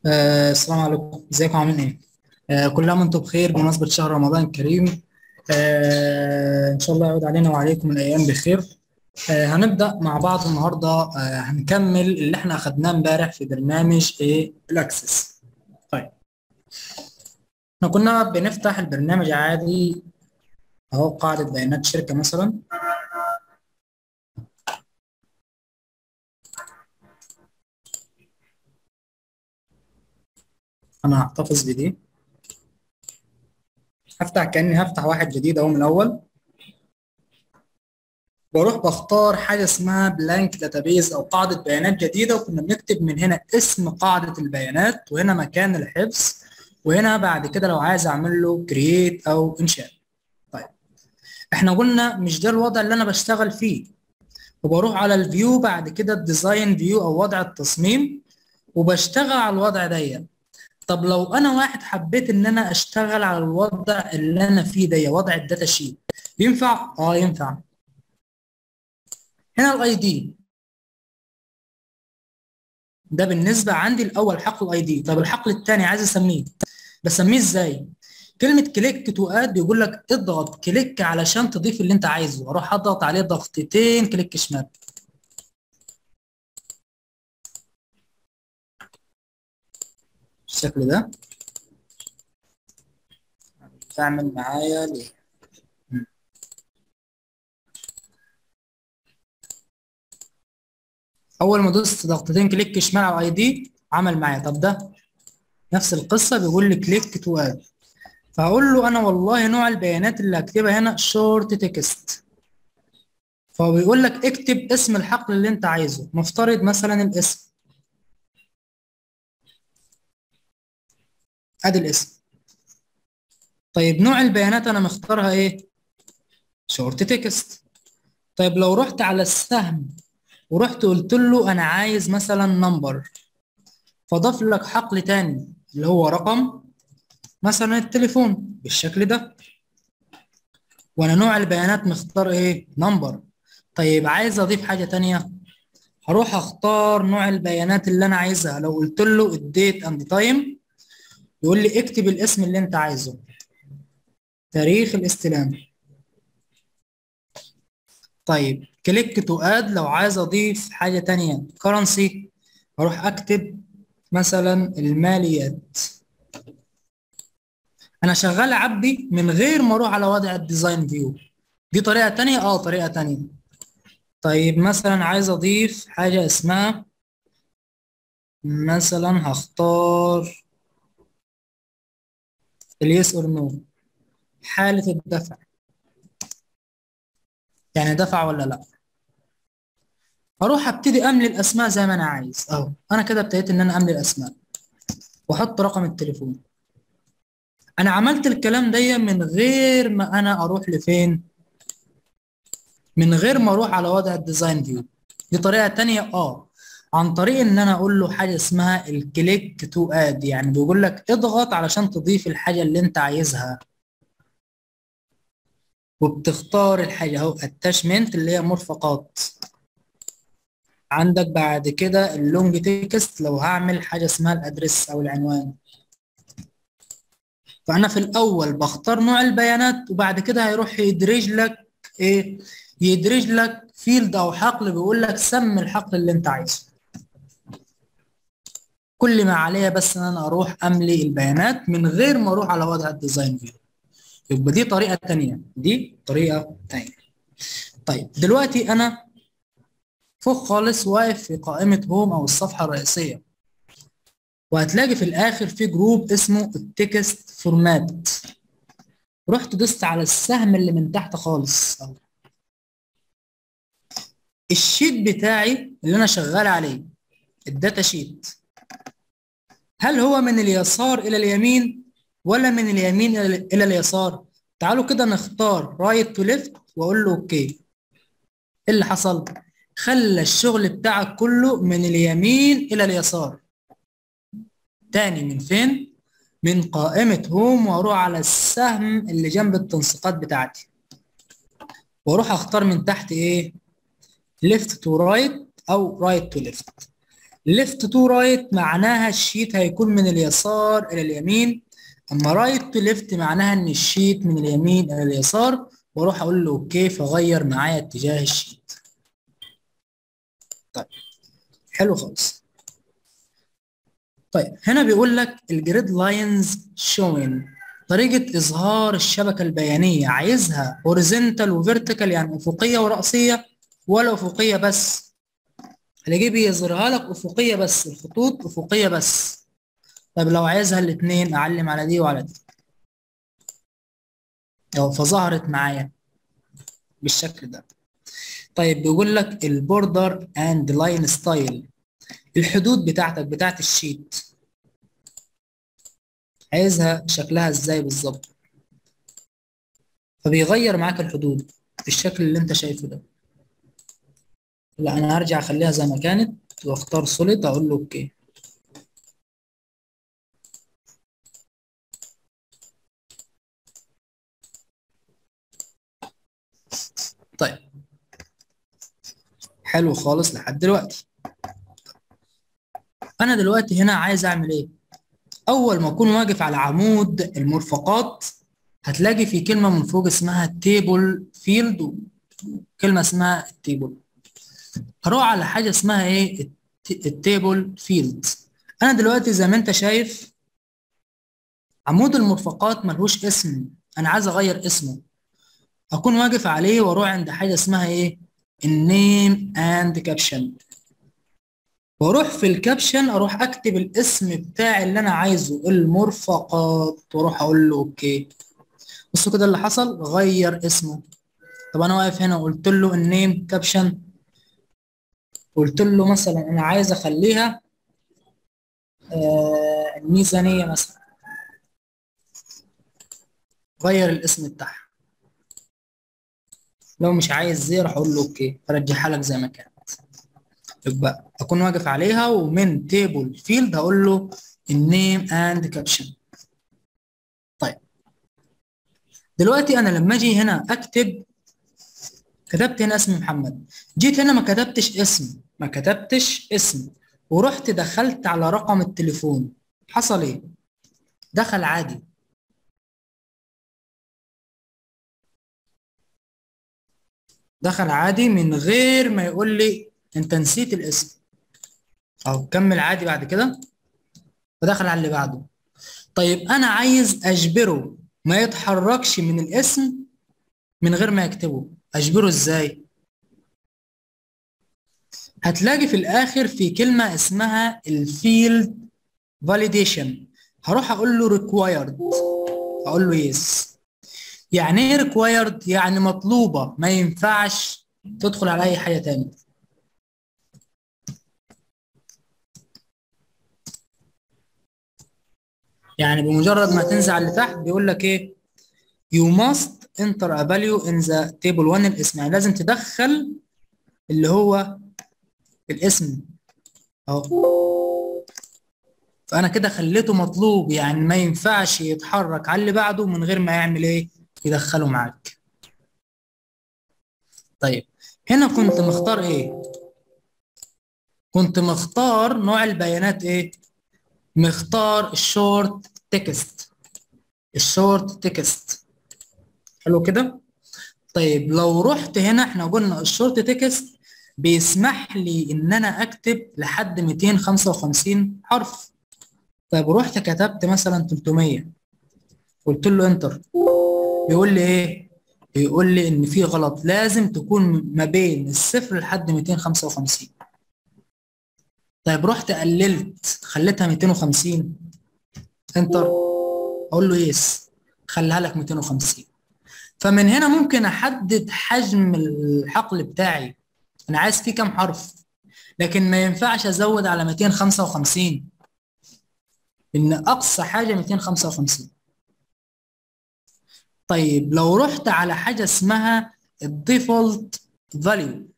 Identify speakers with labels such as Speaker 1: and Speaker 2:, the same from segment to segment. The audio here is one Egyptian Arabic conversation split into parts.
Speaker 1: آه السلام عليكم ازيكم عاملين ايه آه كل عام وانتم بخير بمناسبة شهر رمضان الكريم آه ان شاء الله يعود علينا وعليكم الايام بخير آه هنبدأ مع بعض النهاردة آه هنكمل اللي احنا اخدناه امبارح في برنامج ايه الاكسس طيب احنا كنا بنفتح البرنامج عادي اهو قاعدة بيانات شركة مثلا انا هحتفظ بدي هفتح كأني هفتح واحد جديد اهو من الاول بروح بختار حاجة اسمها بلانك داتابيز او قاعدة بيانات جديدة وكنا بنكتب من هنا اسم قاعدة البيانات وهنا مكان الحفظ وهنا بعد كده لو عايز اعمل له كرييت او انشاء طيب احنا قلنا مش ده الوضع اللي انا بشتغل فيه وبروح على الفيو بعد كده الديزاين فيو او وضع التصميم وبشتغل على الوضع ده طب لو انا واحد حبيت ان انا اشتغل على الوضع اللي انا فيه ده وضع الداتا شيت ينفع اه ينفع هنا الاي دي ده بالنسبه عندي الاول حقل الاي دي طب الحقل الثاني عايز اسميه بسميه ازاي كلمه كليك تو اد بيقول لك اضغط كليك علشان تضيف اللي انت عايزه اروح اضغط عليه ضغطتين كليك شمال بالشكل ده تعمل معايا ليه اول ما دوست ضغطتين كليك شمال على الاي دي عمل معايا طب ده نفس القصه بيقول لي كليك تو اد فهقول له انا والله نوع البيانات اللي هكتبها هنا شورت تكست فهو بيقول لك اكتب اسم الحقل اللي انت عايزه نفترض مثلا الاسم ادي الاسم طيب نوع البيانات انا مختارها ايه شورت تكست طيب لو رحت على السهم ورحت قلت له انا عايز مثلا نمبر فضاف لك حقل تاني اللي هو رقم مثلا التليفون بالشكل ده وانا نوع البيانات مختار ايه نمبر طيب عايز اضيف حاجة تانية هروح اختار نوع البيانات اللي انا عايزها لو قلت له الديت اند تايم يقول لي اكتب الاسم اللي انت عايزه تاريخ الاستلام طيب كليك تو اد لو عايز اضيف حاجه تانية كرنسي اروح اكتب مثلا الماليات انا شغال عبدي من غير ما اروح على وضع الديزاين فيو دي طريقه تانية اه طريقه تانية طيب مثلا عايز اضيف حاجه اسمها مثلا هختار اليس اور نو حالة الدفع يعني دفع ولا لا اروح ابتدي املي الاسماء زي ما انا عايز اهو انا كده ابتديت ان انا املي الاسماء واحط رقم التليفون انا عملت الكلام ده من غير ما انا اروح لفين من غير ما اروح على وضع الديزاين فيو دي طريقة تانية اه عن طريق ان انا اقول له حاجه اسمها الكليك تو اد يعني بيقول لك اضغط علشان تضيف الحاجه اللي انت عايزها وبتختار الحاجه اهو اتاشمنت اللي هي مرفقات عندك بعد كده اللونج تكست لو هعمل حاجه اسمها الادرس او العنوان فانا في الاول بختار نوع البيانات وبعد كده هيروح يدرج لك ايه يدرج لك فيلد او حقل بيقول لك سمي الحقل اللي انت عايزه كل ما عليا بس ان انا اروح املي البيانات من غير ما اروح على وضع الديزاين فيو يبقى دي طريقه تانية دي طريقه تانية طيب دلوقتي انا فوق خالص واقف في قائمه هوم او الصفحه الرئيسيه وهتلاقي في الاخر في جروب اسمه التكست فورمات رحت دوست على السهم اللي من تحت خالص أهو. الشيت بتاعي اللي انا شغال عليه الداتا شيت هل هو من اليسار الى اليمين ولا من اليمين الى اليسار تعالوا كده نختار رايت تو ليفت واقول له اوكي ايه اللي حصل خلى الشغل بتاعك كله من اليمين الى اليسار تاني من فين من قائمة هوم واروح على السهم اللي جنب التنسيقات بتاعتي واروح اختار من تحت ايه ليفت تو رايت او رايت تو ليفت ليفت تو رايت معناها الشيت هيكون من اليسار الى اليمين اما رايت تو ليفت معناها ان الشيت من اليمين الى اليسار واروح اقول له اوكي فغير معايا اتجاه الشيت طيب حلو خالص طيب هنا بيقول لك الجريد لاينز شوين طريقة إظهار الشبكة البيانية عايزها هوريزونتال وفيرتيكال يعني أفقية ورأسية ولا أفقية بس هلاقيه بيظهرها لك أفقية بس الخطوط أفقية بس طيب لو عايزها الاتنين أعلم على دي وعلى دي أهو فظهرت معايا بالشكل ده طيب بيقول لك البوردر اند لاين ستايل الحدود بتاعتك بتاعت الشيت عايزها شكلها ازاي بالظبط فبيغير معاك الحدود بالشكل اللي انت شايفه ده لا انا هرجع اخليها زي ما كانت واختار سوليد اقول له اوكي طيب حلو خالص لحد دلوقتي انا دلوقتي هنا عايز اعمل ايه اول ما اكون واقف على عمود المرفقات هتلاقي في كلمه من فوق اسمها تيبل فيلد كلمه اسمها التيبل هروح على حاجه اسمها ايه التيبل فيلد انا دلوقتي زي ما انت شايف عمود المرفقات ملهوش اسم انا عايز اغير اسمه اكون واقف عليه واروح عند حاجه اسمها ايه النيم اند كابشن واروح في الكابشن اروح اكتب الاسم بتاعي اللي انا عايزه المرفقات واروح اقول له اوكي بصوا كده اللي حصل غير اسمه طب انا واقف هنا وقلت له النيم كابشن قلت له مثلا انا عايز اخليها آه الميزانيه مثلا غير الاسم بتاعها لو مش عايز زي راح اقول له اوكي فرجعها لك زي ما كانت يبقى اكون واقف عليها ومن تيبل فيلد هقول له النيم اند كابشن طيب دلوقتي انا لما اجي هنا اكتب كتبت هنا اسم محمد جيت هنا ما كتبتش اسم ما كتبتش اسم ورحت دخلت على رقم التليفون حصل ايه دخل عادي دخل عادي من غير ما يقول لي انت نسيت الاسم اهو كمل عادي بعد كده فدخل على اللي بعده طيب انا عايز اجبره ما يتحركش من الاسم من غير ما يكتبه اجبره ازاي هتلاقي في الاخر في كلمه اسمها الفيلد فاليديشن هروح اقول له ريكوايرد اقول له يس يعني ايه ريكوايرد يعني مطلوبه ما ينفعش تدخل على اي حاجه تانية يعني بمجرد ما تنزل اللي تحت بيقول لك ايه you must enter a value in the table 1 الاسم يعني لازم تدخل اللي هو الاسم اهو فانا كده خليته مطلوب يعني ما ينفعش يتحرك على اللي بعده من غير ما يعمل ايه يدخله معاك طيب هنا كنت مختار ايه كنت مختار نوع البيانات ايه مختار الشورت تكست الشورت تكست حلو كده طيب لو رحت هنا احنا قلنا الشورت تكست بيسمح لي ان انا اكتب لحد 255 حرف طيب رحت كتبت مثلا 300 قلت له انتر بيقول لي ايه بيقول لي ان في غلط لازم تكون ما بين الصفر لحد 255 طيب رحت قللت خليتها 250 انتر اقول له يس خليها لك 250 فمن هنا ممكن احدد حجم الحقل بتاعي انا عايز فيه كام حرف لكن ما ينفعش ازود على 255 ان اقصى حاجه 255 طيب لو رحت على حاجه اسمها الديفولت فاليو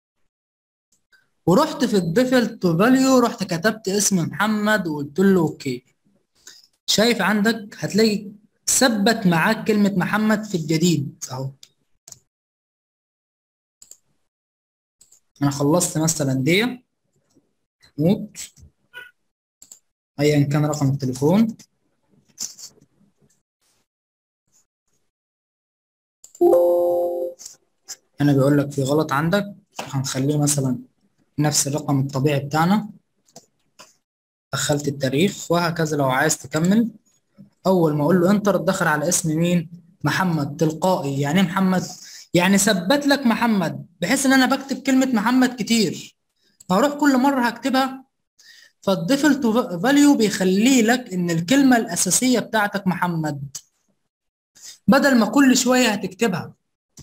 Speaker 1: ورحت في الديفولت فاليو رحت كتبت اسم محمد وقلت له اوكي شايف عندك هتلاقي ثبت معاك كلمة محمد في الجديد اهو انا خلصت مثلا دي محمود ايا كان رقم التليفون هنا بيقول لك في غلط عندك هنخليه مثلا نفس الرقم الطبيعي بتاعنا دخلت التاريخ وهكذا لو عايز تكمل اول ما اقول له انتر اتدخل على اسم مين محمد تلقائي يعني ايه محمد يعني ثبت لك محمد بحيث ان انا بكتب كلمه محمد كتير فهروح كل مره هكتبها فالديفولت فاليو بيخلي لك ان الكلمه الاساسيه بتاعتك محمد بدل ما كل شويه هتكتبها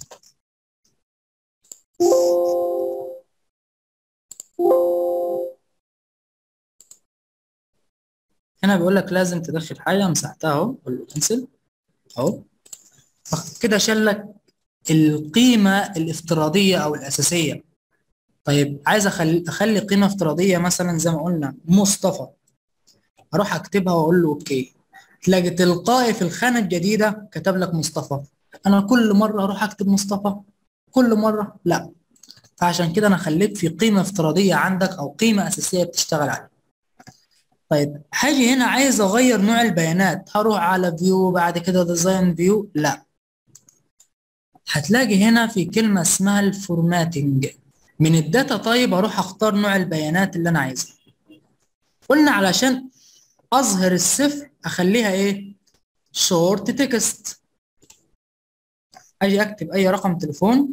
Speaker 1: هنا بيقول لك لازم تدخل حاجه مسحتها اهو قول له كنسل اهو كده شال لك القيمه الافتراضيه او الاساسيه طيب عايز اخلي اخلي قيمه افتراضيه مثلا زي ما قلنا مصطفى اروح اكتبها واقول له اوكي تلاقي تلقائي في الخانه الجديده كتب لك مصطفى انا كل مره اروح اكتب مصطفى كل مره لا فعشان كده انا خليت في قيمه افتراضيه عندك او قيمه اساسيه بتشتغل عليها طيب هاجي هنا عايز اغير نوع البيانات هروح على فيو بعد كده ديزاين فيو لا هتلاقي هنا في كلمه اسمها الفورماتنج من الداتا طيب اروح اختار نوع البيانات اللي انا عايزها قلنا علشان اظهر الصفر اخليها ايه شورت تكست اجي اكتب اي رقم تليفون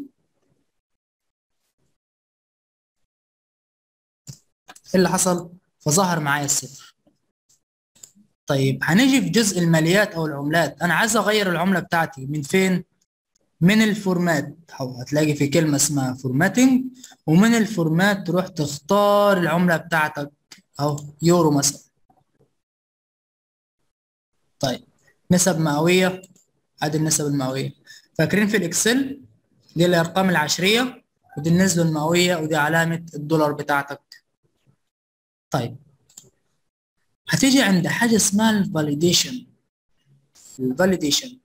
Speaker 1: ايه اللي حصل فظهر معايا الصفر طيب هنيجي في جزء الماليات او العملات انا عايز اغير العمله بتاعتي من فين من الفورمات او هتلاقي في كلمه اسمها فورماتنج ومن الفورمات تروح تختار العمله بتاعتك او يورو مثلا طيب نسب مئويه ادي النسب المئويه فاكرين في الاكسل دي الارقام العشريه ودي النسبه المئويه ودي علامه الدولار بتاعتك طيب هتيجي عند حاجه اسمها الفاليديشن الفاليديشن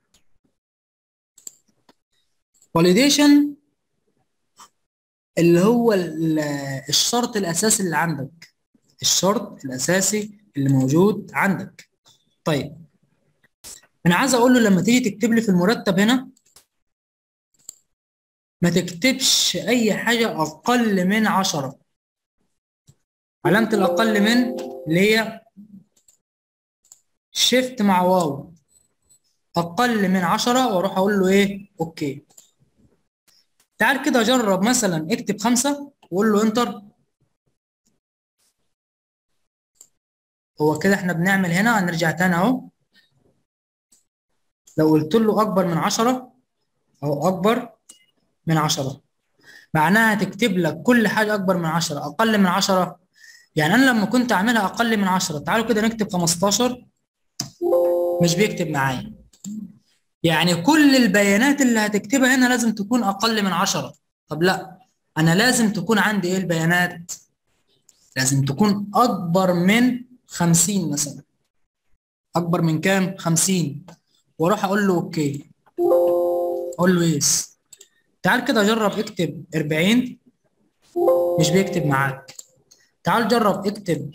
Speaker 1: فاليديشن اللي هو الشرط الاساسي اللي عندك الشرط الاساسي اللي موجود عندك طيب انا عايز اقول له لما تيجي تكتب لي في المرتب هنا ما تكتبش اي حاجه اقل من عشرة علامه الاقل من اللي هي شيفت مع واو اقل من عشرة واروح اقول له ايه اوكي تعال كده جرب مثلا اكتب خمسة وقول له انتر هو كده احنا بنعمل هنا هنرجع تاني اهو لو قلت له اكبر من عشرة او اكبر من عشرة معناها تكتب لك كل حاجة اكبر من عشرة اقل من عشرة يعني انا لما كنت اعملها اقل من عشرة تعالوا كده نكتب 15 مش بيكتب معايا يعني كل البيانات اللي هتكتبها هنا لازم تكون اقل من 10 طب لا انا لازم تكون عندي ايه البيانات لازم تكون اكبر من 50 مثلا اكبر من كام 50 واروح اقول له اوكي اقول له يس تعال كده جرب اكتب 40 مش بيكتب معاك تعال جرب اكتب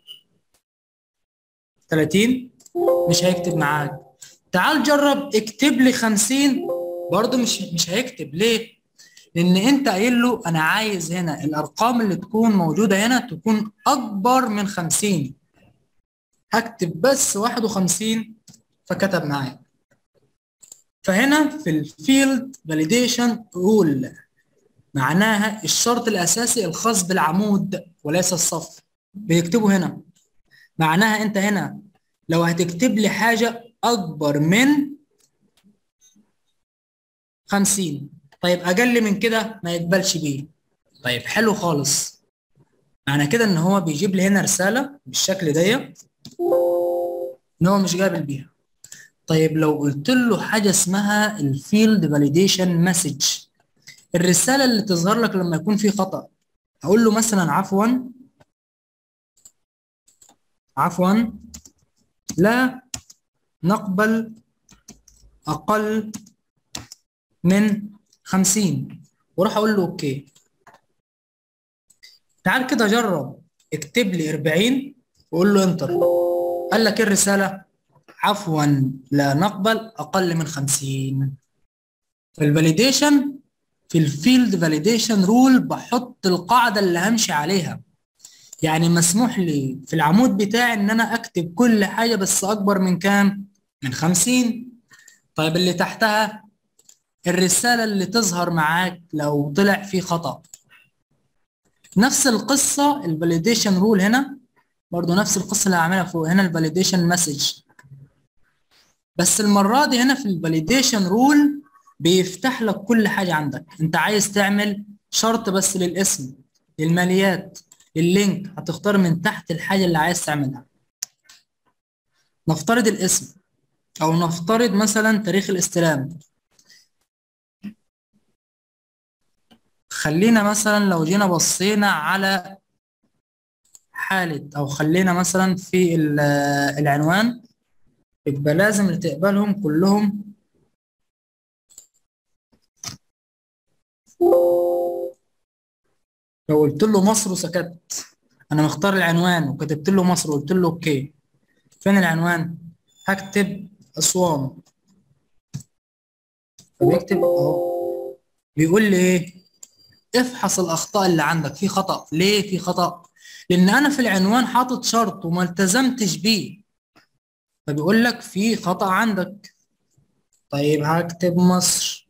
Speaker 1: 30 مش هيكتب معاك تعال جرب اكتب لي 50 برضه مش مش هيكتب ليه؟ لان انت قايل له انا عايز هنا الارقام اللي تكون موجوده هنا تكون اكبر من 50 هكتب بس 51 فكتب معايا فهنا في الفيلد فاليديشن رول معناها الشرط الاساسي الخاص بالعمود وليس الصف بيكتبه هنا معناها انت هنا لو هتكتب لي حاجه اكبر من 50 طيب اقل من كده ما يقبلش بيه طيب حلو خالص معنى كده ان هو بيجيب لي هنا رساله بالشكل ده ان هو مش قابل بيها طيب لو قلت له حاجه اسمها الفيلد فاليديشن مسج الرساله اللي تظهر لك لما يكون في خطا هقول له مثلا عفوا عفوا لا نقبل أقل من خمسين وراح أقول له أوكي تعال كده جرب اكتب لي 40 وقول له انتر قال لك ايه الرساله عفوا لا نقبل اقل من 50 فالفاليديشن في الفيلد فاليديشن رول بحط القاعده اللي همشي عليها يعني مسموح لي في العمود بتاعي ان انا اكتب كل حاجه بس اكبر من كام من 50 طيب اللي تحتها الرساله اللي تظهر معاك لو طلع في خطا نفس القصه الفاليديشن رول هنا برضو نفس القصه اللي هعملها فوق هنا الفاليديشن مسج بس المره دي هنا في الفاليديشن رول بيفتح لك كل حاجه عندك انت عايز تعمل شرط بس للاسم للماليات اللينك هتختار من تحت الحاجه اللي عايز تعملها نفترض الاسم او نفترض مثلا تاريخ الاستلام خلينا مثلا لو جينا بصينا على حالة او خلينا مثلا في العنوان يبقى لازم اللي تقبلهم كلهم لو قلت له مصر وسكت انا مختار العنوان وكتبت له مصر وقلت له اوكي فين العنوان هكتب اسوان فبيكتب اهو بيقول لي ايه افحص الاخطاء اللي عندك في خطا ليه في خطا لان انا في العنوان حاطط شرط وما التزمتش بيه فبيقول لك في خطا عندك طيب هكتب مصر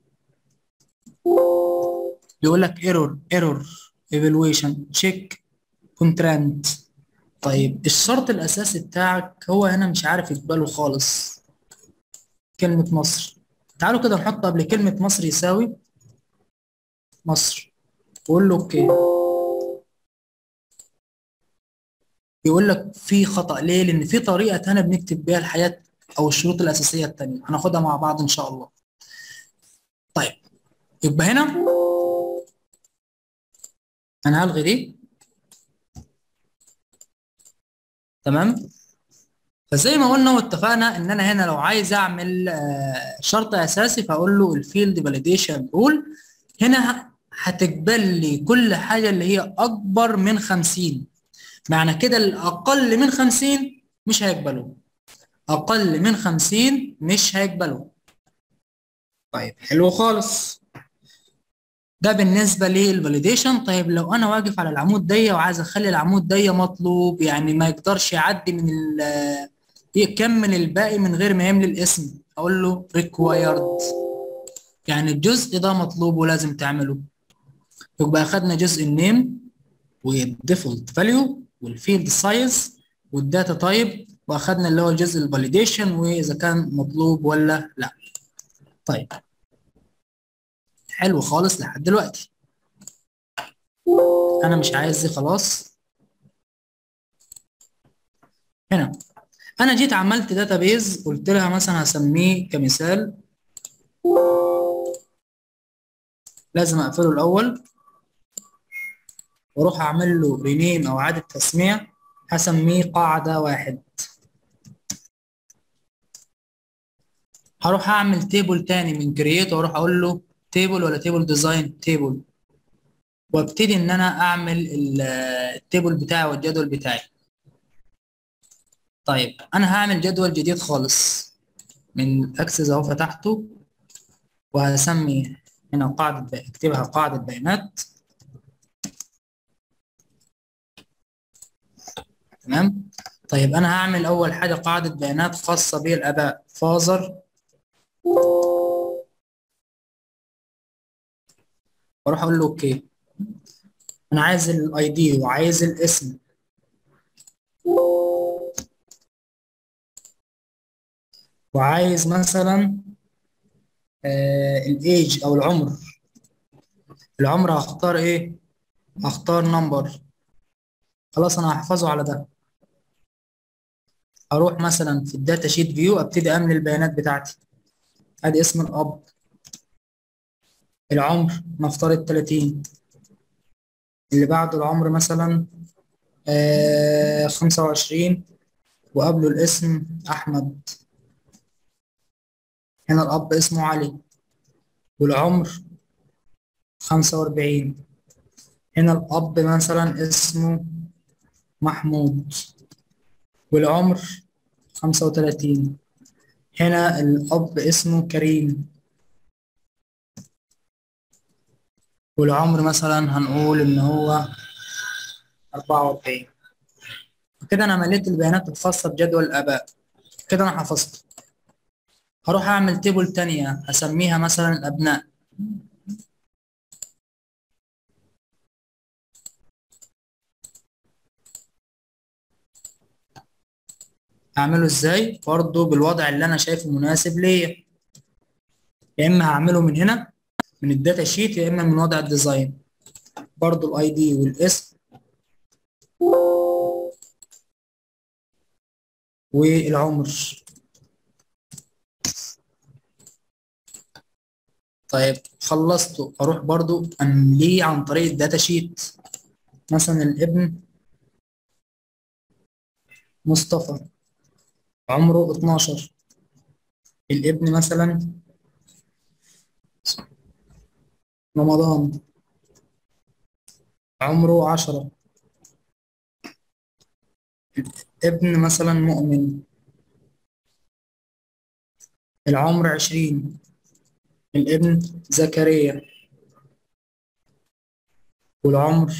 Speaker 1: يقول لك ايرور ايرور ايفالويشن تشيك كونترانت طيب الشرط الاساسي بتاعك هو هنا مش عارف يقبله خالص كلمة مصر تعالوا كده نحط قبل كلمة مصر يساوي مصر وقول له اوكي يقول لك في خطأ ليه؟ لأن في طريقة تانية بنكتب بيها الحياة أو الشروط الأساسية التانية هناخدها مع بعض إن شاء الله. طيب يبقى هنا أنا هلغي دي تمام؟ فزي ما قلنا واتفقنا ان انا هنا لو عايز اعمل شرط اساسي فاقول له الفيلد فاليديشن رول هنا هتقبل لي كل حاجه اللي هي اكبر من 50 معنى كده الاقل من 50 مش هيقبلوا اقل من 50 مش هيقبلوا طيب حلو خالص ده بالنسبه للفاليديشن طيب لو انا واقف على العمود دي وعايز اخلي العمود دي مطلوب يعني ما يقدرش يعدي من يكمل الباقي من غير ما يملي الاسم اقول له required يعني الجزء ده مطلوب ولازم تعمله يبقى اخدنا جزء النيم والديفولت فاليو والفيلد سايز والداتا تايب واخدنا اللي هو جزء الفاليديشن واذا كان مطلوب ولا لا طيب حلو خالص لحد دلوقتي انا مش عايز دي خلاص هنا انا جيت عملت داتابيز قلت لها مثلا هسميه كمثال لازم اقفله الاول واروح اعمل له رينيم او اعاده تسميع هسميه قاعده واحد هروح اعمل تيبل تاني من كرييت واروح اقول له تيبل ولا تيبل ديزاين تيبل وابتدي ان انا اعمل التيبل بتاعي والجدول بتاعي طيب انا هعمل جدول جديد خالص من اكسس اهو فتحته وهسمي هنا قاعدة اكتبها قاعدة بيانات تمام طيب انا هعمل اول حاجة قاعدة بيانات خاصة بالاباء فازر واروح اقول له اوكي انا عايز الاي دي وعايز الاسم وعايز مثلا آه الايج او العمر العمر هختار ايه هختار نمبر خلاص انا هحفظه على ده اروح مثلا في الداتا شيت فيو ابتدي املي البيانات بتاعتي ادي اسم الاب العمر نفترض 30 اللي بعده العمر مثلا آه 25 وقبله الاسم احمد هنا الاب اسمه علي والعمر 45 هنا الاب مثلا اسمه محمود والعمر 35 هنا الأب اسمه كريم والعمر مثلا هنقول إن هو 44 كده أنا مليت البيانات الخاصة بجدول الآباء كده أنا حفظت هروح أعمل تيبل تانية أسميها مثلا الأبناء هعمله ازاي برضه بالوضع اللي انا شايفه مناسب ليا يا اما هعمله من هنا من الداتا شيت يا اما من وضع الديزاين برضه الاي دي والاسم والعمر طيب خلصته اروح برضو امليه عن طريق الداتا شيت مثلا الابن مصطفى عمره 12 الابن مثلا رمضان عمره 10 ابن مثلا مؤمن العمر 20 الابن زكريا والعمر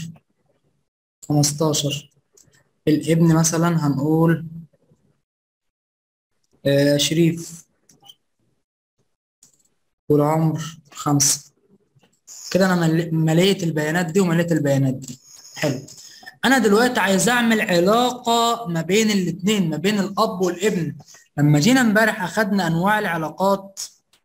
Speaker 1: 15 الابن مثلا هنقول آه شريف والعمر خمسة كده أنا مل- مليت البيانات دي ومليت البيانات دي حلو أنا دلوقتي عايز أعمل علاقة ما بين الاتنين ما بين الأب والابن لما جينا امبارح أخدنا أنواع العلاقات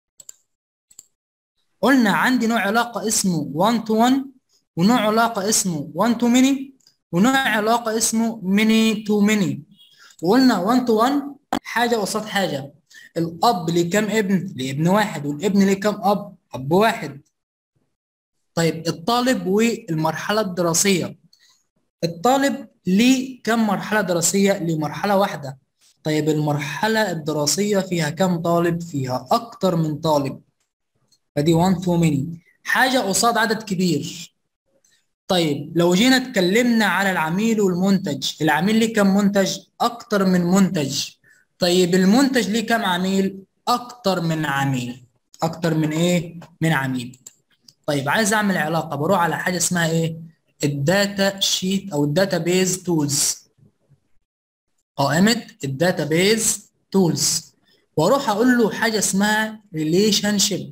Speaker 1: قلنا عندي نوع علاقة اسمه 1 to 1 ونوع علاقة اسمه 1 to many ونوع علاقة اسمه many to many وقلنا 1 to 1 حاجة قصاد حاجة الأب ليه كام ابن؟ ليه ابن واحد والابن ليه كام أب؟ أب واحد طيب الطالب والمرحلة الدراسية الطالب ليه كام مرحلة دراسية؟ لمرحلة واحدة طيب المرحلة الدراسية فيها كام طالب؟ فيها أكتر من طالب فدي 1 to many حاجة قصاد عدد كبير طيب لو جينا اتكلمنا على العميل والمنتج العميل ليه كام منتج اكتر من منتج طيب المنتج ليه كام عميل اكتر من عميل اكتر من ايه من عميل طيب عايز اعمل علاقه بروح على حاجه اسمها ايه الداتا شيت او الداتا بيز تولز قائمه الداتا بيز تولز واروح اقول له حاجه اسمها ريليشن شيب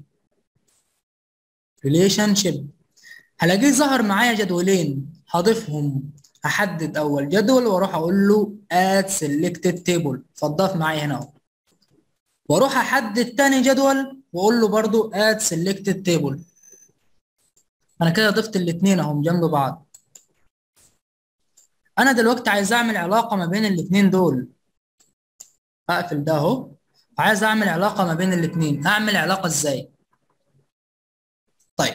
Speaker 1: ريليشن شيب هلاقيه ظهر معايا جدولين هضيفهم هحدد اول جدول واروح اقول له add selected table فضاف معايا هنا اهو واروح احدد تاني جدول واقول له برضو add selected table انا كده ضفت الاثنين اهم جنب بعض انا دلوقتي عايز اعمل علاقه ما بين الاثنين دول اقفل ده اهو عايز اعمل علاقه ما بين الاثنين اعمل علاقه ازاي طيب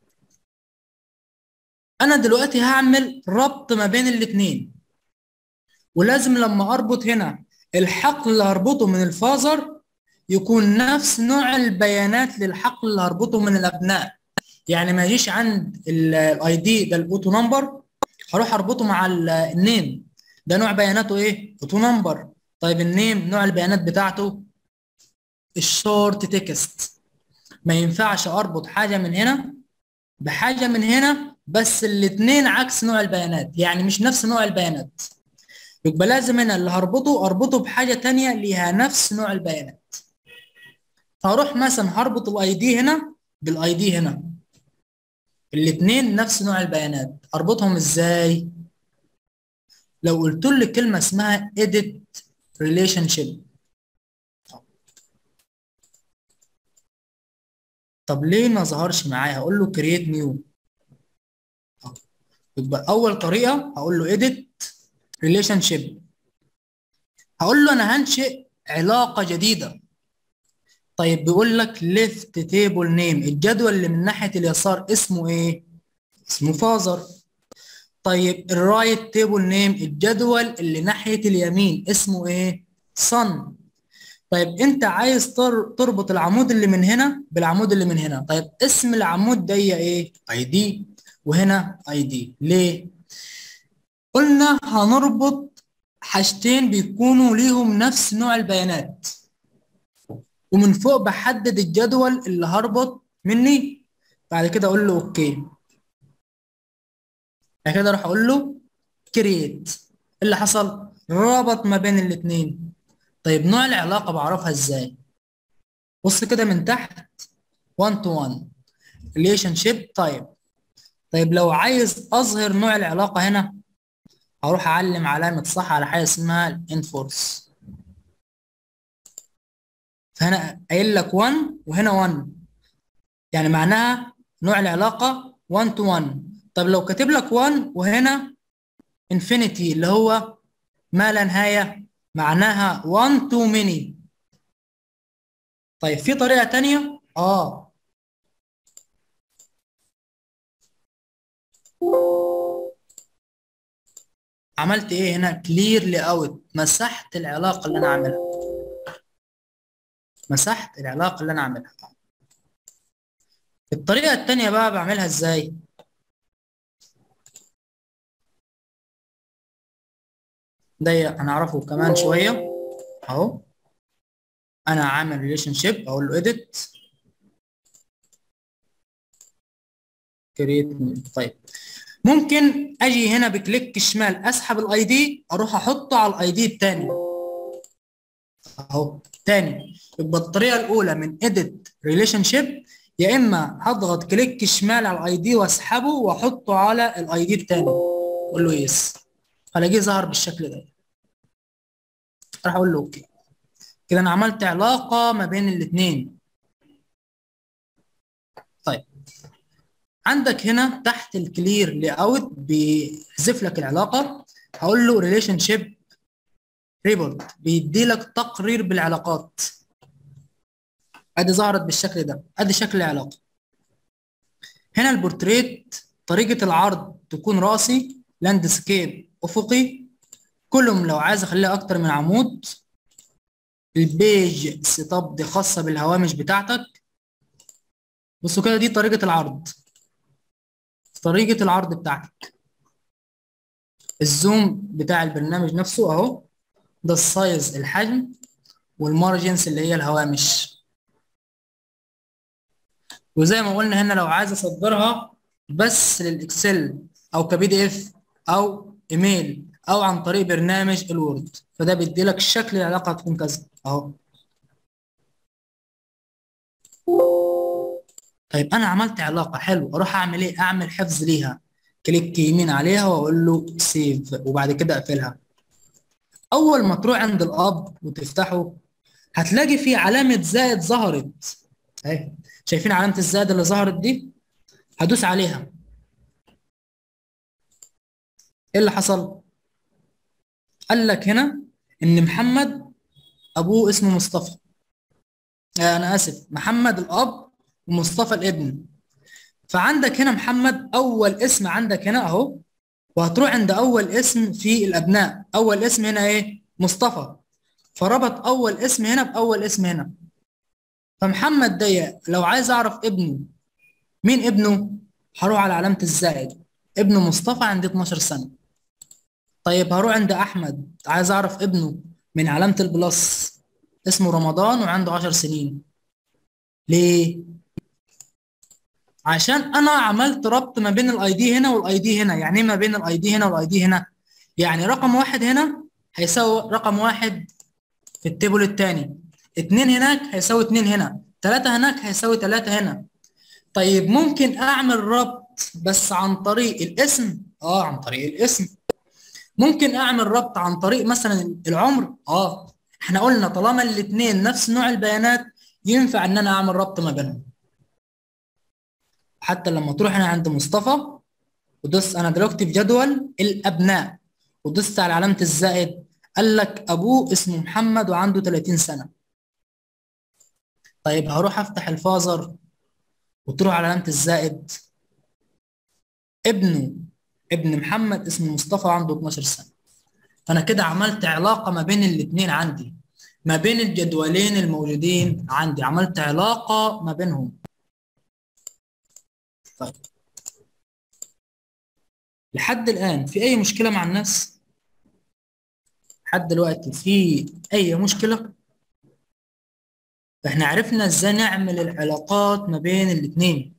Speaker 1: انا دلوقتي هعمل ربط ما بين الاثنين ولازم لما اربط هنا الحقل اللي هربطه من الفازر يكون نفس نوع البيانات للحقل اللي هربطه من الابناء يعني ما يجيش عند الاي دي ده الاوتو نمبر هروح اربطه مع النيم ده نوع بياناته ايه اوتو نمبر طيب النيم نوع البيانات بتاعته الشورت تكست ما ينفعش اربط حاجه من هنا بحاجه من هنا بس الاثنين عكس نوع البيانات يعني مش نفس نوع البيانات يبقى لازم هنا اللي هربطه اربطه بحاجه تانية ليها نفس نوع البيانات هروح مثلا هربط الاي دي هنا بالاي دي هنا الاثنين نفس نوع البيانات اربطهم ازاي لو قلت له كلمه اسمها edit relationship طب ليه ما ظهرش معايا هقول له create new يبقى اول طريقه هقول له edit relationship هقول له انا هنشئ علاقه جديده طيب بيقول لك left table name الجدول اللي من ناحيه اليسار اسمه ايه اسمه فازر طيب الرايت تيبل نيم الجدول اللي ناحيه اليمين اسمه ايه sun طيب انت عايز تربط العمود اللي من هنا بالعمود اللي من هنا طيب اسم العمود ده ايه اي دي وهنا اي دي ليه قلنا هنربط حاجتين بيكونوا ليهم نفس نوع البيانات ومن فوق بحدد الجدول اللي هربط مني بعد كده اقول له اوكي بعد كده اروح اقول له كرييت اللي حصل ربط ما بين الاثنين طيب نوع العلاقه بعرفها ازاي بص كده من تحت 1 to 1 relationship type طيب لو عايز اظهر نوع العلاقه هنا هروح اعلم علامه صح على حاجه اسمها الانفورس فهنا قايل لك 1 وهنا 1 يعني معناها نوع العلاقه 1 to 1 طب لو كاتب لك 1 وهنا انفينيتي اللي هو ما لا نهايه معناها 1 to many طيب في طريقه تانية اه عملت ايه هنا كلير لي اوت مسحت العلاقه اللي انا عاملها مسحت العلاقه اللي انا عاملها الطريقه التانية بقى بعملها ازاي ده هنعرفه كمان شويه اهو انا عامل ريليشن شيب اقول له اديت كريت طيب ممكن اجي هنا بكليك شمال اسحب الاي دي اروح احطه على الاي دي الثاني اهو تاني يبقى الطريقه الاولى من اديت ريليشن شيب يا اما هضغط كليك شمال على الاي دي واسحبه واحطه على الاي دي الثاني اقول له يس هلاقيه ظهر بالشكل ده راح اقول له اوكي كده انا عملت علاقه ما بين الاثنين طيب عندك هنا تحت الكلير لاي اوت بيحذف لك العلاقه هقول له ريليشن شيب ريبورت بيدي لك تقرير بالعلاقات ادي ظهرت بالشكل ده ادي شكل العلاقه هنا البورتريت طريقه العرض تكون راسي لاندسكيب افقي كلهم لو عايز اخليها اكتر من عمود البيج سيت اب دي خاصه بالهوامش بتاعتك بصوا كده دي طريقه العرض طريقه العرض بتاعتك الزوم بتاع البرنامج نفسه اهو ده السايز الحجم والمارجنز اللي هي الهوامش وزي ما قلنا هنا لو عايز اصدرها بس للاكسل او كبي دي اف او ايميل او عن طريق برنامج الوورد فده بيدي لك شكل العلاقه هتكون كذا اهو طيب انا عملت علاقه حلو اروح اعمل ايه اعمل حفظ ليها كليك يمين عليها واقول له سيف وبعد كده اقفلها اول ما تروح عند الاب وتفتحه هتلاقي فيه علامه زائد ظهرت اهي شايفين علامه الزائد اللي ظهرت دي هدوس عليها ايه اللي حصل قال لك هنا ان محمد ابوه اسمه مصطفى آه انا اسف محمد الاب ومصطفى الابن فعندك هنا محمد اول اسم عندك هنا اهو وهتروح عند اول اسم في الابناء اول اسم هنا ايه مصطفى فربط اول اسم هنا باول اسم هنا فمحمد ده لو عايز اعرف ابنه مين ابنه هروح على علامه الزائد ابنه مصطفى عنده 12 سنه طيب هروح عند احمد عايز اعرف ابنه من علامه البلس اسمه رمضان وعنده 10 سنين ليه عشان انا عملت ربط ما بين الاي دي هنا والاي دي هنا يعني ايه ما بين الاي دي هنا والاي دي هنا يعني رقم واحد هنا هيساوي رقم واحد في التيبل الثاني اتنين هناك هيساوي اتنين هنا تلاتة هناك هيساوي تلاتة هنا طيب ممكن اعمل ربط بس عن طريق الاسم اه عن طريق الاسم ممكن اعمل ربط عن طريق مثلا العمر اه احنا قلنا طالما الاثنين نفس نوع البيانات ينفع ان انا اعمل ربط ما بينهم حتى لما تروح هنا عند مصطفى ودوس انا دلوقتي في جدول الابناء ودوست على علامه الزائد قال لك ابوه اسمه محمد وعنده 30 سنه طيب هروح افتح الفازر وتروح على علامه الزائد ابنه ابن محمد اسمه مصطفى عنده 12 سنه فانا كده عملت علاقه ما بين الاثنين عندي ما بين الجدولين الموجودين عندي عملت علاقه ما بينهم طيب لحد الآن في أي مشكلة مع الناس؟ لحد دلوقتي في أي مشكلة؟ فإحنا عرفنا إزاي نعمل العلاقات ما بين الاتنين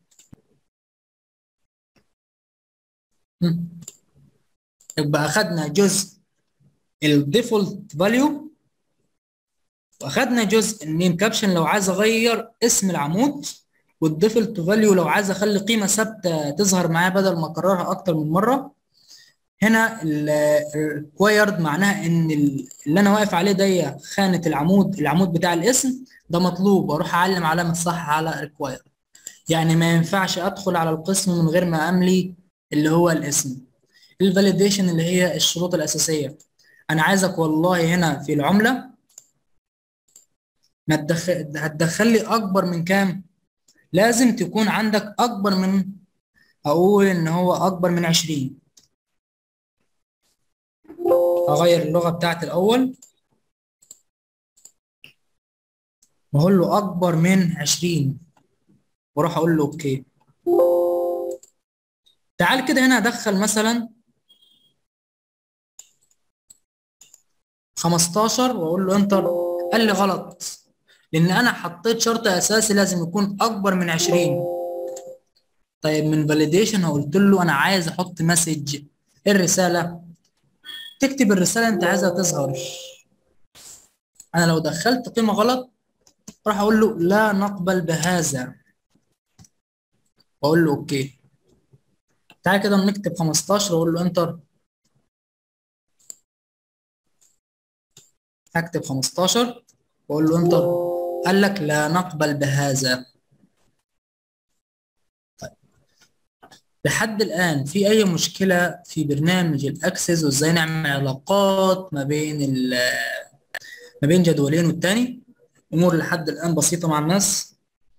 Speaker 1: مم. يبقى أخدنا جزء الديفولت فاليو واخدنا جزء النيم كابشن لو عايز اغير اسم العمود والديفولت فاليو لو عايز اخلي قيمه ثابته تظهر معايا بدل ما اكررها اكتر من مره هنا الريكوايرد معناها ان اللي انا واقف عليه ده خانه العمود العمود بتاع الاسم ده مطلوب اروح اعلم علامه صح على ريكوايرد يعني ما ينفعش ادخل على القسم من غير ما املي اللي هو الاسم الفاليديشن اللي هي الشروط الاساسيه انا عايزك والله هنا في العمله ما تدخل هتدخل لي اكبر من كام لازم تكون عندك اكبر من اقول ان هو اكبر من 20 اغير اللغه بتاعتي الاول واقول له اكبر من 20 واروح اقول له اوكي تعال كده هنا ادخل مثلا 15 واقول له انتر قال لي غلط لان انا حطيت شرط اساسي لازم يكون اكبر من 20 طيب من فاليديشن قلت له انا عايز احط مسج الرساله تكتب الرساله انت عايزها تظهر انا لو دخلت قيمه غلط راح اقول له لا نقبل بهذا واقول له اوكي تعالى كده نكتب 15 واقول له انتر هكتب 15 واقول له انتر قال لك لا نقبل بهذا طيب لحد الان في اي مشكله في برنامج الاكسس وازاي نعمل علاقات ما بين ما بين جدولين والتاني امور لحد الان بسيطه مع الناس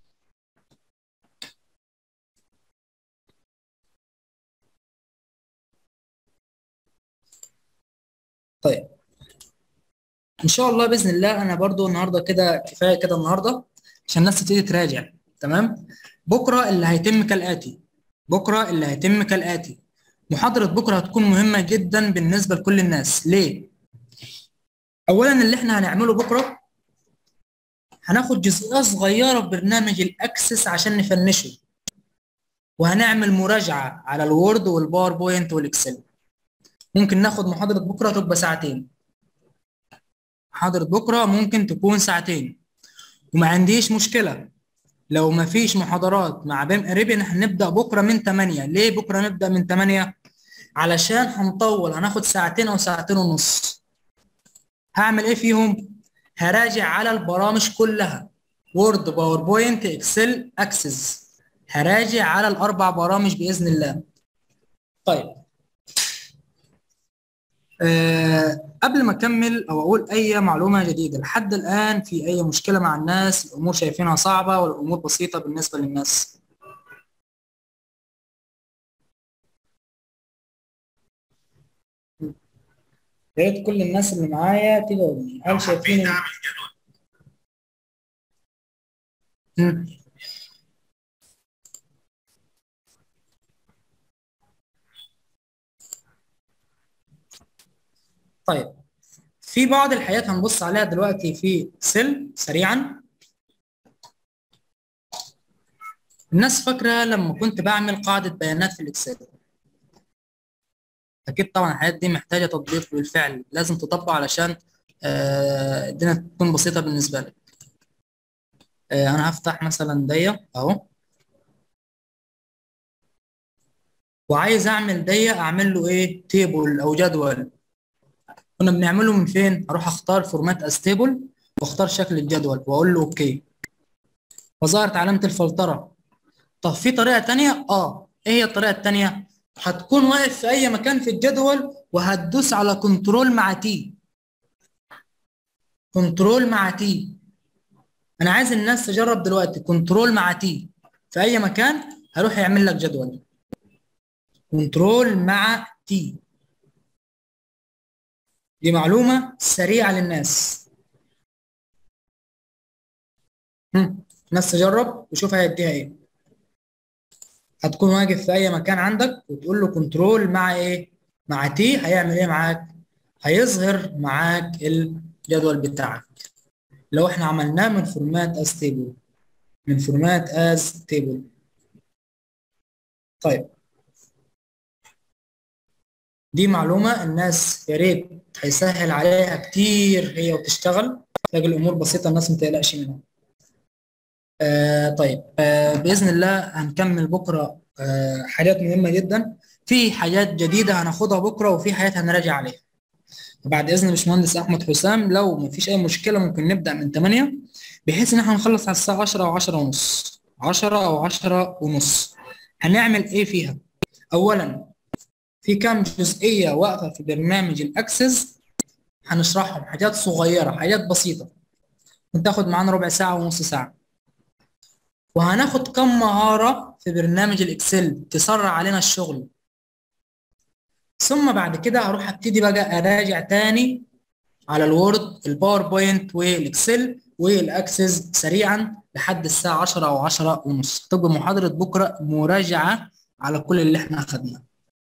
Speaker 1: طيب ان شاء الله باذن الله انا برضو النهارده كده كفايه كده النهارده عشان الناس تبتدي تراجع تمام بكره اللي هيتم كالاتي بكره اللي هيتم كالاتي محاضره بكره هتكون مهمه جدا بالنسبه لكل الناس ليه اولا اللي احنا هنعمله بكره هناخد جزئيه صغيره في برنامج الاكسس عشان نفنشه وهنعمل مراجعه على الوورد والباوربوينت والاكسل ممكن ناخد محاضره بكره تبقى ساعتين محاضرة بكرة ممكن تكون ساعتين وما عنديش مشكلة لو ما فيش محاضرات مع بيم اريبيان هنبدأ بكرة من 8 ليه بكرة نبدأ من 8 علشان هنطول هناخد ساعتين أو ساعتين ونص هعمل إيه فيهم هراجع على البرامج كلها وورد باوربوينت اكسل اكسس هراجع على الأربع برامج بإذن الله طيب أه قبل ما اكمل او اقول اي معلومه جديده لحد الان في اي مشكله مع الناس الامور شايفينها صعبه ولا الامور بسيطه بالنسبه للناس يا ريت كل الناس اللي معايا تدعوا هل شايفين مم. طيب في بعض الحاجات هنبص عليها دلوقتي في سيل سريعا الناس فاكره لما كنت بعمل قاعده بيانات في الاكسل اكيد طبعا الحاجات دي محتاجه تطبيق بالفعل لازم تطبق علشان آه الدنيا تكون بسيطه بالنسبه لك آه انا هفتح مثلا دي اهو وعايز اعمل دي اعمل له ايه تيبل او جدول كنا بنعمله من فين اروح اختار فورمات استيبل واختار شكل الجدول واقول له اوكي وظهرت علامه الفلتره طب في طريقه تانية اه ايه هي الطريقه التانية هتكون واقف في اي مكان في الجدول وهتدوس على كنترول مع تي كنترول مع تي انا عايز الناس تجرب دلوقتي كنترول مع تي في اي مكان هروح يعمل لك جدول كنترول مع تي دي معلومة سريعة للناس هم. الناس تجرب وشوف هيديها ايه هتكون واقف في اي مكان عندك وتقول له كنترول مع ايه مع تي هيعمل ايه معاك هيظهر معاك الجدول بتاعك لو احنا عملناه من فورمات از تيبل من فورمات از تيبل طيب دي معلومة الناس يا ريت هيسهل عليها كتير هي وتشتغل تلاقي الأمور بسيطة الناس ما تقلقش منها آه طيب آه بإذن الله هنكمل بكرة آه حاجات مهمة جدا في حاجات جديدة هناخدها بكرة وفي حاجات هنراجع عليها بعد إذن الباشمهندس أحمد حسام لو مفيش أي مشكلة ممكن نبدأ من 8 بحيث إن احنا نخلص على الساعة 10 أو 10 ونص 10 أو 10 ونص هنعمل إيه فيها؟ أولا في كام جزئية واقفة في برنامج الأكسس هنشرحهم حاجات صغيرة حاجات بسيطة تاخد معانا ربع ساعة ونص ساعة وهناخد كم مهارة في برنامج الإكسل تسرع علينا الشغل ثم بعد كده هروح ابتدي بقى اراجع تاني على الوورد الباوربوينت والاكسل والاكسس سريعا لحد الساعة 10 او 10 ونص تبقى محاضرة بكرة مراجعة على كل اللي احنا اخدناه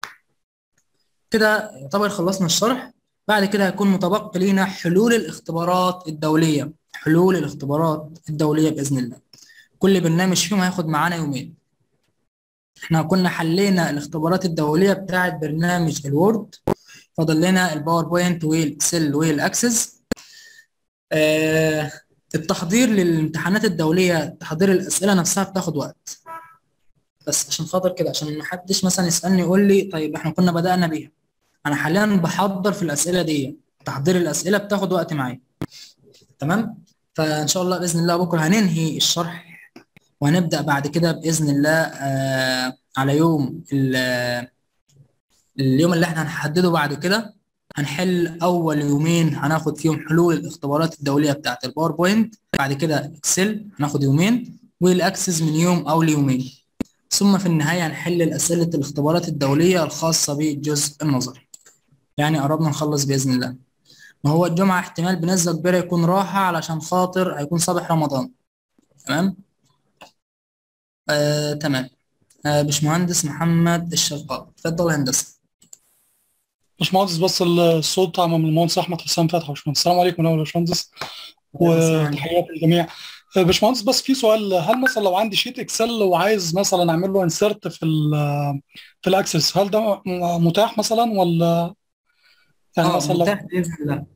Speaker 1: كده يعتبر خلصنا الشرح بعد كده هيكون متبقي لينا حلول الاختبارات الدولية حلول الاختبارات الدولية بإذن الله كل برنامج فيهم هياخد معانا يومين احنا كنا حلينا الاختبارات الدولية بتاعت برنامج الوورد فاضل لنا الباوربوينت والاكسل والاكسس آه التحضير للامتحانات الدولية تحضير الأسئلة نفسها بتاخد وقت بس عشان خاطر كده عشان ما حدش مثلا يسألني يقول لي طيب احنا كنا بدأنا بيها انا حاليا بحضر في الأسئلة دي تحضير الأسئلة بتاخد وقت معايا تمام فإن شاء الله بإذن الله بكرة هننهي الشرح وهنبدأ بعد كده بإذن الله آه على يوم اليوم اللي احنا هنحدده بعد كده هنحل أول يومين هناخد فيهم حلول الاختبارات الدولية بتاعت الباوربوينت بعد كده اكسل هناخد يومين والاكسس من يوم أو ليومين ثم في النهاية هنحل الأسئلة الاختبارات الدولية الخاصة بالجزء النظري يعني قربنا نخلص بإذن الله ما هو الجمعة احتمال بنسبة كبيرة يكون راحة علشان خاطر هيكون صباح رمضان تمام آه، تمام آه، باشمهندس محمد الشرقاوي اتفضل يا هندسة
Speaker 2: باشمهندس بس الصوت بتاع من المهندس احمد حسام فتحي باشمهندس السلام عليكم يا باشمهندس وتحياتي للجميع آه، باشمهندس بس في سؤال هل مثلا لو عندي شيت اكسل وعايز مثلا اعمل له انسرت في ال في الاكسس هل ده متاح مثلا ولا يعني
Speaker 1: اه
Speaker 2: مثلا لو
Speaker 1: متاح بإذن الله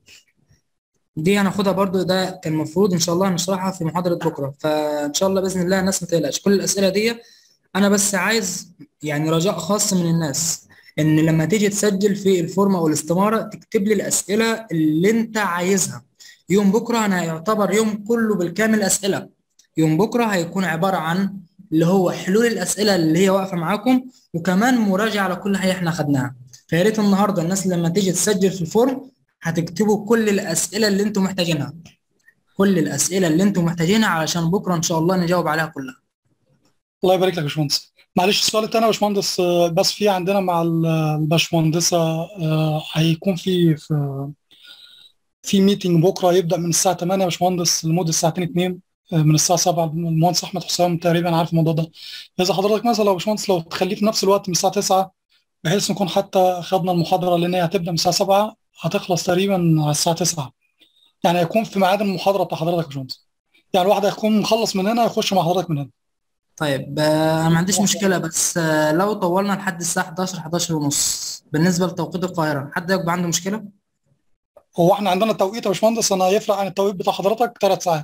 Speaker 1: دي هناخدها برضو ده كان المفروض ان شاء الله نشرحها في محاضرة بكرة فان شاء الله بإذن الله الناس ما تقلقش كل الأسئلة دي انا بس عايز يعني رجاء خاص من الناس ان لما تيجي تسجل في الفورم او الاستمارة تكتب لي الأسئلة اللي انت عايزها يوم بكرة انا يعتبر يوم كله بالكامل أسئلة يوم بكرة هيكون عبارة عن اللي هو حلول الأسئلة اللي هي واقفة معاكم وكمان مراجعة على كل حاجة احنا خدناها فيا ريت النهارده الناس لما تيجي تسجل في الفورم هتكتبوا كل الأسئلة اللي انتم محتاجينها كل الأسئلة اللي انتم محتاجينها علشان بكرة ان شاء الله نجاوب عليها كلها
Speaker 2: الله يبارك لك يا باشمهندس معلش السؤال التاني يا باشمهندس آه، بس في عندنا مع ال- الباشمهندسة آه، هيكون في في في ميتنج بكره يبدأ من الساعة 8 يا باشمهندس لمدة ساعتين اتنين آه، من الساعة 7 المهندس أحمد حسام تقريبا عارف الموضوع ده إذا حضرتك مثلا لو يا باشمهندس لو تخليه في نفس الوقت من الساعة 9 بحيث نكون حتى خدنا المحاضرة لأن هي هتبدأ من الساعة 7 هتخلص تقريبا على الساعة 9 يعني هيكون في ميعاد المحاضرة بتاع حضرتك يا باشمهندس يعني الواحد هيكون مخلص من هنا يخش مع حضرتك من هنا
Speaker 1: طيب آه، أنا ما عنديش مشكلة بس آه، لو طولنا لحد الساعة 11 11 ونص بالنسبة لتوقيت القاهرة حد يبقى عنده مشكلة؟
Speaker 2: هو احنا عندنا التوقيت يا باشمهندس انا يفرق عن التوقيت بتاع حضرتك ثلاث ساعات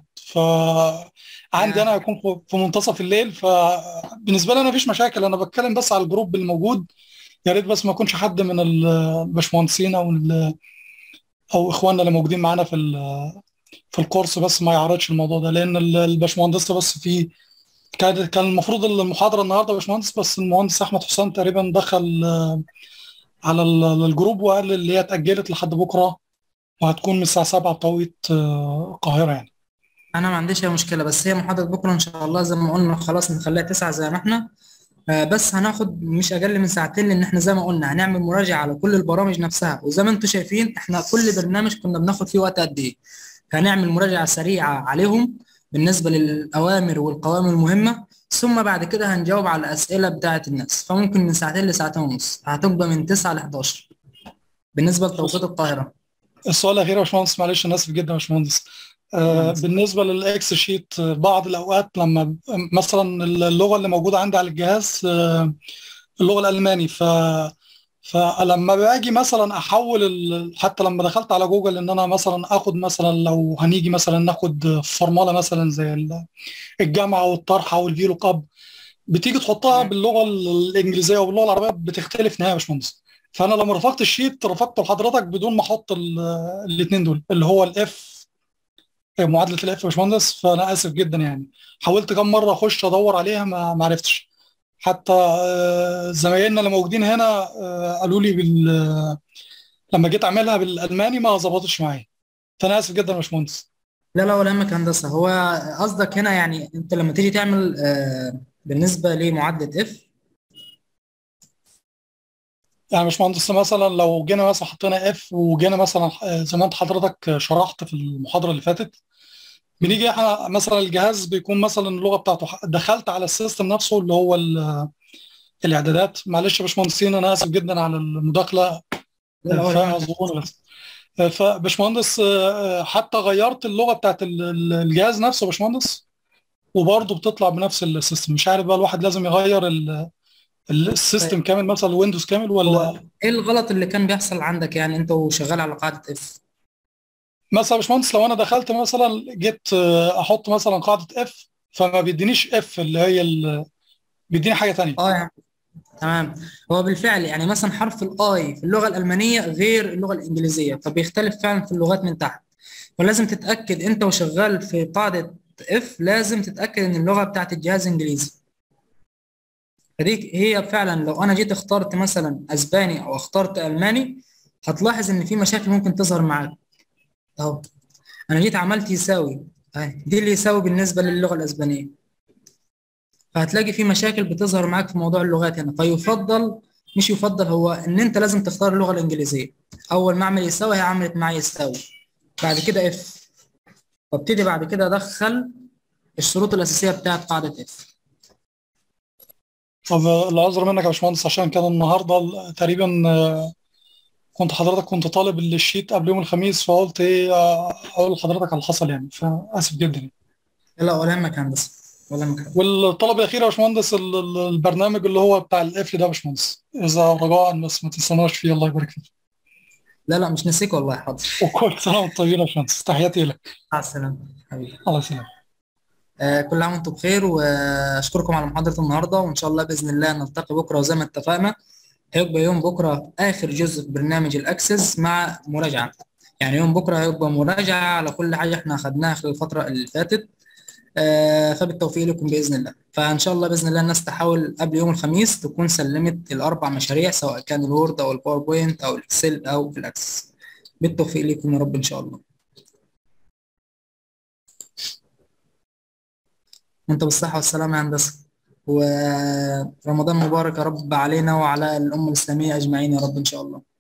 Speaker 2: فعندي انا
Speaker 1: يعني
Speaker 2: هيكون في في منتصف الليل فبالنسبه لي انا مفيش مشاكل انا بتكلم بس على الجروب الموجود يا ريت بس ما يكونش حد من الباشمهندسين او ال- او اخواننا اللي موجودين معانا في ال- في الكورس بس ما يعرضش الموضوع ده لان ال- الباشمهندسه بس في كان كان المفروض المحاضره النهارده يا باشمهندس بس المهندس احمد حسام تقريبا دخل آه، على ال- الجروب وقال اللي هي اتاجلت لحد بكره وهتكون من الساعه 7 بتوقيت آه، القاهره يعني
Speaker 1: أنا ما عنديش أي مشكلة بس هي محاضرة بكرة إن شاء الله زي ما قلنا خلاص نخليها تسعة زي ما إحنا آه، بس هناخد مش أقل من ساعتين لأن إحنا زي ما قلنا هنعمل مراجعة على كل البرامج نفسها وزي ما أنتم شايفين إحنا كل برنامج كنا بناخد فيه وقت قد إيه هنعمل مراجعة سريعة عليهم بالنسبة للأوامر والقوائم المهمة ثم بعد كده هنجاوب على الاسئله بتاعه الناس فممكن من ساعتين لساعتين ونص هتبقى من 9 ل 11 بالنسبه لتوقيت القاهره
Speaker 2: السؤال الاخير يا باشمهندس معلش انا اسف جدا يا باشمهندس آه بالنسبه للاكس شيت آه، بعض الاوقات لما ب- مثلا اللغه اللي موجوده عندي على الجهاز آه، اللغه الالماني ف فلما باجي مثلا احول ال... حتى لما دخلت على جوجل ان انا مثلا اخد مثلا لو هنيجي مثلا ناخد فورمولا مثلا زي ال- الجامعه والطرحه والفي لوك اب بتيجي تحطها
Speaker 1: تمام.
Speaker 2: باللغه الانجليزيه وباللغه العربيه بتختلف نهائي يا باشمهندس فانا لما رفعت الشيت رفعته لحضرتك بدون ما احط الاثنين دول اللي هو الاف معادله الاف يا باشمهندس فانا اسف جدا يعني حاولت كم مره اخش ادور عليها ما ما عرفتش حتى آه، زمايلنا اللي موجودين هنا آه، قالوا لي بال لما جيت اعملها بالالماني ما ظبطتش معايا فانا اسف جدا يا باشمهندس
Speaker 1: لا لا ولا يهمك هندسه هو قصدك هنا يعني انت لما تيجي تعمل آه، بالنسبه لمعادله اف
Speaker 2: يعني مش مهندس مثلا لو جينا مثلا حطينا اف وجينا مثلا آه، زي ما انت حضرتك شرحت في المحاضره اللي فاتت بنيجي احنا مثلا الجهاز بيكون مثلا اللغه بتاعته ح- دخلت على السيستم نفسه اللي هو ال- الاعدادات معلش يا باشمهندسين انا اسف جدا على المداخله
Speaker 1: لا لا ولا يهمك
Speaker 2: فاعذروني بس آه، فباشمهندس آه، آه، حتى غيرت اللغه بتاعت ال- ال- الجهاز نفسه يا باشمهندس وبرضه بتطلع بنفس السيستم مش عارف بقى الواحد لازم يغير ال- ال- السيستم
Speaker 1: طيب
Speaker 2: كامل مثلا ويندوز كامل
Speaker 1: هو
Speaker 2: ولا
Speaker 1: ايه الغلط اللي كان بيحصل عندك يعني انت وشغال على قاعده اف
Speaker 2: مثلا يا باشمهندس لو انا دخلت مثلا جيت آه، احط مثلا قاعده اف فما بيدينيش اف اللي هي ال- بيديني حاجه تانية
Speaker 1: اه يعني تمام هو بالفعل يعني مثلا حرف الاي في اللغه الالمانيه غير اللغه الانجليزيه فبيختلف فعلا في اللغات من تحت ولازم تتاكد انت وشغال في قاعده اف لازم تتاكد ان اللغه بتاعت الجهاز انجليزي فدي هي فعلا لو انا جيت اخترت مثلا اسباني او اخترت الماني هتلاحظ ان في مشاكل ممكن تظهر معاك اهو انا جيت عملت يساوي اهي دي اللي يساوي بالنسبه للغه الاسبانيه فهتلاقي في مشاكل بتظهر معاك في موضوع اللغات هنا فيفضل مش يفضل هو ان انت لازم تختار اللغه الانجليزيه اول ما اعمل يساوي هي عملت معايا يساوي بعد كده اف وابتدي بعد كده ادخل الشروط الاساسيه بتاعت قاعده اف
Speaker 2: طب العذر منك يا باشمهندس عشان كان النهارده تقريبا آه، كنت حضرتك كنت طالب الشيت قبل يوم الخميس فقلت ايه آه، اقول لحضرتك على اللي حصل يعني فاسف جدا
Speaker 1: لا ولا يهمك هندسه ولا يهمك حاجة.
Speaker 2: والطلب الاخير يا باشمهندس ال- ال- البرنامج اللي هو بتاع القفل ده يا باشمهندس اذا رجاء بس ما تنساناش فيه الله يبارك فيك
Speaker 1: لا لا مش نسيك والله حاضر
Speaker 2: وكل سنه وانت طيب يا باشمهندس تحياتي لك
Speaker 1: مع السلامه حبيبي
Speaker 2: الله يسلمك
Speaker 1: آه كل عام وانتم بخير واشكركم على محاضره النهارده وان شاء الله باذن الله نلتقي بكره وزي ما اتفقنا هيبقى يوم بكره اخر جزء في برنامج الاكسس مع مراجعه يعني يوم بكره هيبقى مراجعه على كل حاجه احنا اخدناها خلال الفتره اللي فاتت آه فبالتوفيق لكم باذن الله فان شاء الله باذن الله الناس تحاول قبل يوم الخميس تكون سلمت الاربع مشاريع سواء كان الوورد او الباوربوينت او الاكسل او الاكسس بالتوفيق لكم يا رب ان شاء الله وانت بالصحه والسلامه يا هندسه ورمضان مبارك يا رب علينا وعلى الامه الاسلاميه اجمعين يا رب ان شاء الله